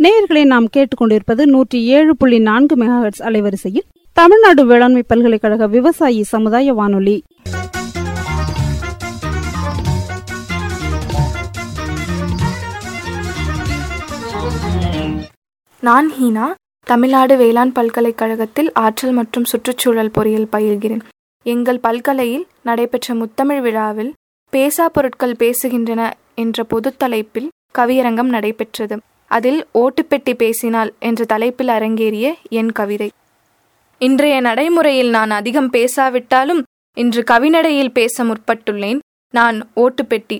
நேயர்களை நாம் கேட்டுக்கொண்டிருப்பது நூற்றி ஏழு புள்ளி நான்கு மெகாஹெட்ஸ் அலைவரிசையில் தமிழ்நாடு வேளாண்மை பல்கலைக்கழக விவசாயி சமுதாய வானொலி நான் ஹீனா தமிழ்நாடு வேளாண் பல்கலைக்கழகத்தில் ஆற்றல் மற்றும் சுற்றுச்சூழல் பொறியியல் பயில்கிறேன் எங்கள் பல்கலையில் நடைபெற்ற முத்தமிழ் விழாவில் பேசா பொருட்கள் பேசுகின்றன என்ற பொதுத் தலைப்பில் கவியரங்கம் நடைபெற்றது அதில் ஓட்டுப்பெட்டி பேசினால் என்ற தலைப்பில் அரங்கேறிய என் கவிதை இன்றைய நடைமுறையில் நான் அதிகம் பேசாவிட்டாலும் இன்று கவிநடையில் பேச முற்பட்டுள்ளேன் நான் ஓட்டுப்பெட்டி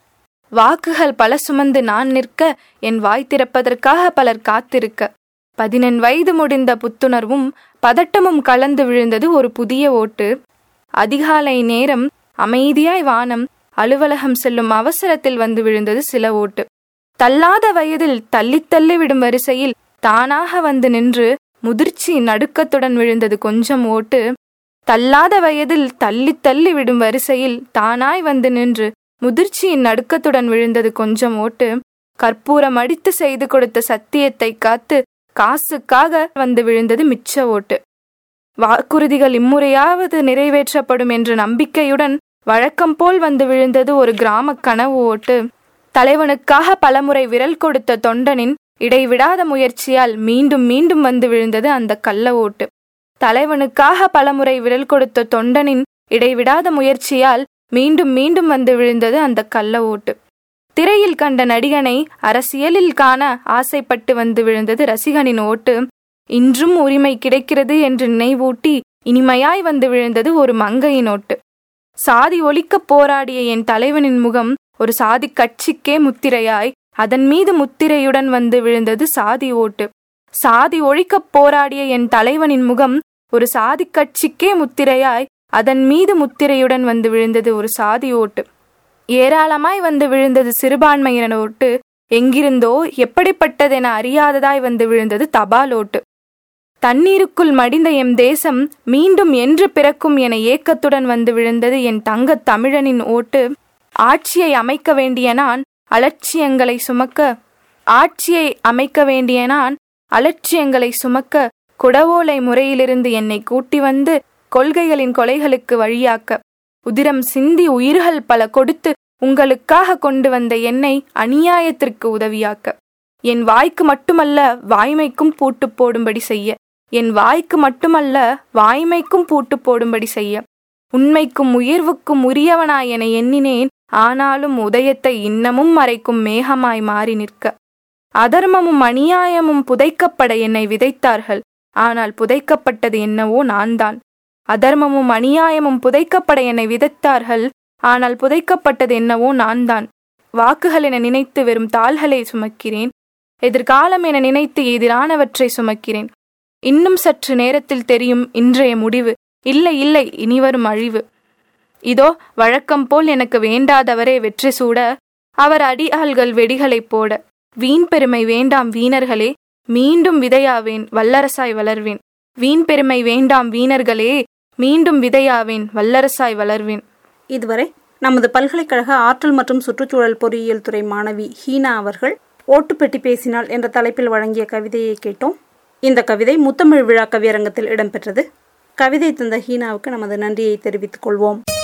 வாக்குகள் பல சுமந்து நான் நிற்க என் வாய் திறப்பதற்காக பலர் காத்திருக்க பதினெண் வயது முடிந்த புத்துணர்வும் பதட்டமும் கலந்து விழுந்தது ஒரு புதிய ஓட்டு அதிகாலை நேரம் அமைதியாய் வானம் அலுவலகம் செல்லும் அவசரத்தில் வந்து விழுந்தது சில ஓட்டு தள்ளாத வயதில் தள்ளித் தள்ளி விடும் வரிசையில் தானாக வந்து நின்று முதிர்ச்சி நடுக்கத்துடன் விழுந்தது கொஞ்சம் ஓட்டு தள்ளாத வயதில் தள்ளித் தள்ளி விடும் வரிசையில் தானாய் வந்து நின்று முதிர்ச்சியின் நடுக்கத்துடன் விழுந்தது கொஞ்சம் ஓட்டு கற்பூரம் அடித்து செய்து கொடுத்த சத்தியத்தை காத்து காசுக்காக வந்து விழுந்தது மிச்ச ஓட்டு வாக்குறுதிகள் இம்முறையாவது நிறைவேற்றப்படும் என்ற நம்பிக்கையுடன் வழக்கம் போல் வந்து விழுந்தது ஒரு கிராம கனவு ஓட்டு தலைவனுக்காக பலமுறை விரல் கொடுத்த தொண்டனின் இடைவிடாத முயற்சியால் மீண்டும் மீண்டும் வந்து விழுந்தது அந்த கள்ள ஓட்டு தலைவனுக்காக பலமுறை விரல் கொடுத்த தொண்டனின் இடைவிடாத முயற்சியால் மீண்டும் மீண்டும் வந்து விழுந்தது அந்த கள்ள ஓட்டு திரையில் கண்ட நடிகனை அரசியலில் காண ஆசைப்பட்டு வந்து விழுந்தது ரசிகனின் ஓட்டு இன்றும் உரிமை கிடைக்கிறது என்று நினைவூட்டி இனிமையாய் வந்து விழுந்தது ஒரு மங்கையின் ஓட்டு சாதி ஒழிக்கப் போராடிய என் தலைவனின் முகம் ஒரு சாதி கட்சிக்கே முத்திரையாய் அதன் மீது முத்திரையுடன் வந்து விழுந்தது சாதி ஓட்டு சாதி ஒழிக்கப் போராடிய என் தலைவனின் முகம் ஒரு சாதி கட்சிக்கே முத்திரையாய் அதன் மீது முத்திரையுடன் வந்து விழுந்தது ஒரு சாதி ஓட்டு ஏராளமாய் வந்து விழுந்தது சிறுபான்மையினர் ஓட்டு எங்கிருந்தோ எப்படிப்பட்டதென அறியாததாய் வந்து விழுந்தது தபால் ஓட்டு தண்ணீருக்குள் மடிந்த எம் தேசம் மீண்டும் என்று பிறக்கும் என ஏக்கத்துடன் வந்து விழுந்தது என் தங்கத் தமிழனின் ஓட்டு ஆட்சியை அமைக்க வேண்டிய நான் அலட்சியங்களை சுமக்க ஆட்சியை அமைக்க வேண்டிய நான் அலட்சியங்களை சுமக்க குடவோலை முறையிலிருந்து என்னை கூட்டி வந்து கொள்கைகளின் கொலைகளுக்கு வழியாக்க உதிரம் சிந்தி உயிர்கள் பல கொடுத்து உங்களுக்காக கொண்டு வந்த என்னை அநியாயத்திற்கு உதவியாக்க என் வாய்க்கு மட்டுமல்ல வாய்மைக்கும் பூட்டு போடும்படி செய்ய என் வாய்க்கு மட்டுமல்ல வாய்மைக்கும் பூட்டு போடும்படி செய்ய உண்மைக்கும் உயர்வுக்கும் உரியவனாய் என எண்ணினேன் ஆனாலும் உதயத்தை இன்னமும் மறைக்கும் மேகமாய் மாறி நிற்க அதர்மமும் அநியாயமும் புதைக்கப்பட என்னை விதைத்தார்கள் ஆனால் புதைக்கப்பட்டது என்னவோ நான்தான் அதர்மமும் அநியாயமும் புதைக்கப்பட என்னை விதைத்தார்கள் ஆனால் புதைக்கப்பட்டது என்னவோ நான்தான் வாக்குகள் என நினைத்து வெறும் தாள்களை சுமக்கிறேன் எதிர்காலம் என நினைத்து எதிரானவற்றை சுமக்கிறேன் இன்னும் சற்று நேரத்தில் தெரியும் இன்றைய முடிவு இல்லை இல்லை இனிவரும் அழிவு இதோ வழக்கம் போல் எனக்கு வேண்டாதவரே வெற்றி சூட அவர் அடியாள்கள் வெடிகளைப் போட வீண் பெருமை வேண்டாம் வீணர்களே மீண்டும் விதையாவேன் வல்லரசாய் வளர்வேன் வீண் பெருமை வேண்டாம் வீணர்களே மீண்டும் விதையாவேன் வல்லரசாய் வளர்வேன் இதுவரை நமது பல்கலைக்கழக ஆற்றல் மற்றும் சுற்றுச்சூழல் பொறியியல் துறை மாணவி ஹீனா அவர்கள் ஓட்டுப்பெட்டி பேசினால் என்ற தலைப்பில் வழங்கிய கவிதையை கேட்டோம் இந்த கவிதை முத்தமிழ் விழா கவியரங்கத்தில் இடம்பெற்றது கவிதை தந்த ஹீனாவுக்கு நமது நன்றியை தெரிவித்துக் கொள்வோம்